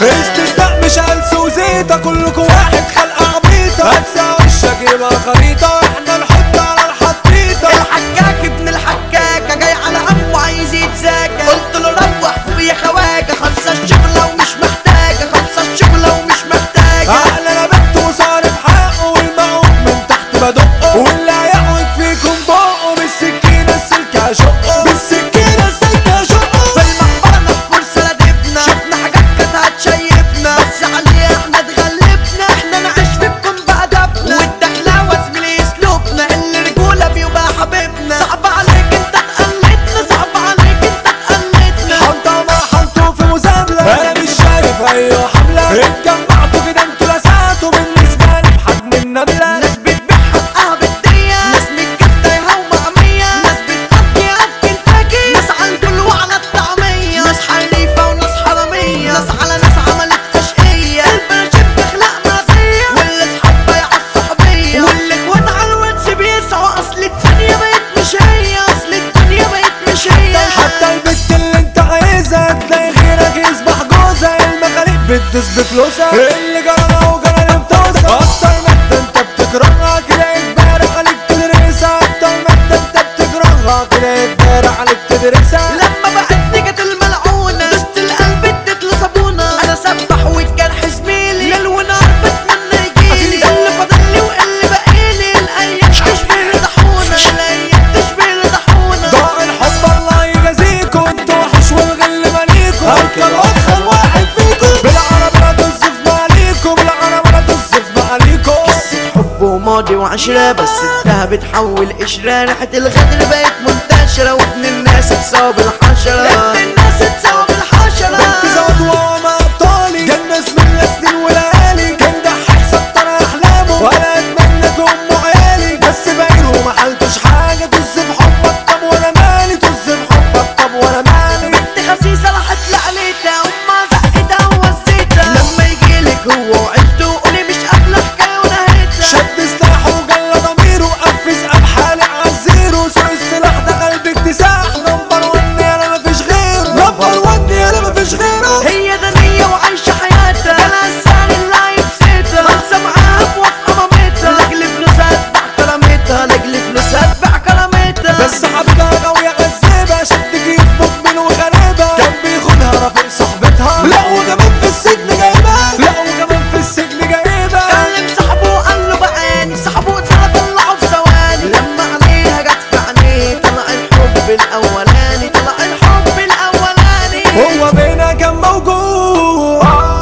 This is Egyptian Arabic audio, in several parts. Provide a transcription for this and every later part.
استثناء مش هلس وزيطة كلكوا واحد خلقة عبيطة هتسع وشك يبقى خريطة احنا نحط على الحطيطة الحكاك ابن الحكاكة جاي على عمو عايز يتزاكى قلت له روح فوق يا خواجة خلصة الشغلة ومش محتاجة خلصة الشغلة ومش محتاجة عقل انا بنت وصارف حقه والمعوق من تحت بدقه واللي هيعوج فيكم بقه بالسكينة السلك هشقه بالسكينة السلك هشقه في المقبرة نحفر سلادبنا شفنا حاجات كانت هتشيبنا بس عليها احنا اتغلبنا احنا نعيش فيكم بأدبنا والدخلاوة زميلي اسلوبنا اللي رجولة بيبقى حبيبنا صعب عليك انت تقلدنا صعب عليك انت تقلدنا حنطة ما حنطوا في مزاملة انا مش شايف اي حملة اتجمعتوا كده انتوا لسعتوا بالنسبة لي بحجم النملة ناس بتبيع حقها بالدية ناس متكتة ومعمية ناس بتقضي أكل تاكي ناس على الفل وعلى الطعمية ناس حريفة وناس حرامية ناس على ناس عملت أشقية البرشيد بخلق نازية واللي صحاب بايع الصحبية واللي اخوات على الواتس بيسعوا أصل الدنيا بقت مش هي أصل الدنيا بقت مش هي حتى البت اللي انت عايزها تلاقي غيرك يصبح جوزها المخاليق بتدوس بفلوسها اللي جرى وجرى لبتوسها اكتر مادة انت بتكرهها كده اجباري عليك تدرسها اكتر مادة انت بتكرهها كده اجباري عليك تدرسها لما بقت نجت الملعونة دوست القلب اديت له صابونة انا سبح والجرح زميلي ليل ونهار بتمنى يجيلي ده اللي فاضل لي واللي باقيلي الايام تشبه الطاحونة الايام تشبه الطاحونة ضاع الحب الله يجازيكوا انتوا وحش والغل ماليكوا اركب ادخل واحد فيكوا بالعرب لا تصف معاليكوا بالعرب لا تصف معاليكوا حب وماضي وعشرة بس الدهب اتحول قشرة ريحة الغدر بقت منتشرة وابن الناس اتساوى بالحشرة ابن الناس اتساوى بالحشرة بنت زود وما ابطالي جنة من لسنين وليالي كان دحيح سطر احلامه ولا اتمنى ام عيالي بس باين وما حلتش حاجه طز في حبك طب وانا مالي طز في حبك طب وانا مالي بنت خسيسة راحت لعليتها أمها زقتها ووزيتها لما يجيلك هو وعيلته قولي مش قابلة حكاية ونهيتها شد سلاحه وجلى ضميره قفز ابحالي عالزيرو سوق السلاح دخل باكتساح نمبر 1 يالا مفيش غيره نمبر 1 يالا مفيش غيره هي دنية وعايشة حياتها كان السعر اللي هيبسطها خلصة معاها موافقة مامتها لاجل فلوسها اتباع كرامتها لاجل فلوسها اتباع كرامتها بس حبيبها قوي عذبها شد كيف مقبل وغريبة كان بيخونها رفيق صاحبتها لا وكمان في السجن جايبها لا وكمان في السجن جايبها كلم صاحبه وقال له بعاني صاحبه ده طلعه في ثواني لما عليها جت في عينيه طلع الحب الاولاني طلع الحب الاولاني هو بينا كان موجود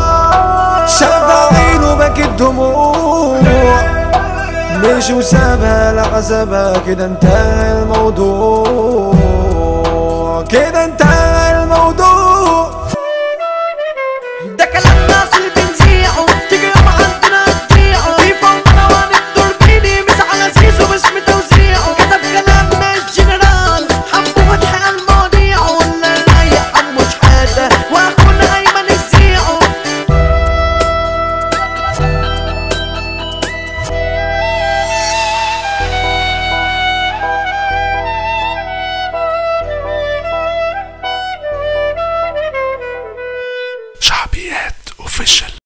شاف عينه بكت دموع مش وسابها لعذابها كده انتهى الموضوع كده انتهى الموضوع ده كلام ناس اللي بنذيعه تيجي يوم عندنا تضيعه في فوق مروان التوربيني مش على زيزو باسم توزيعه كتب كلام مش جنرال حبه فتح المواضيع ولا رايح حمو شحاته واخونا ايمن الزيعه شعبيات اوفيشال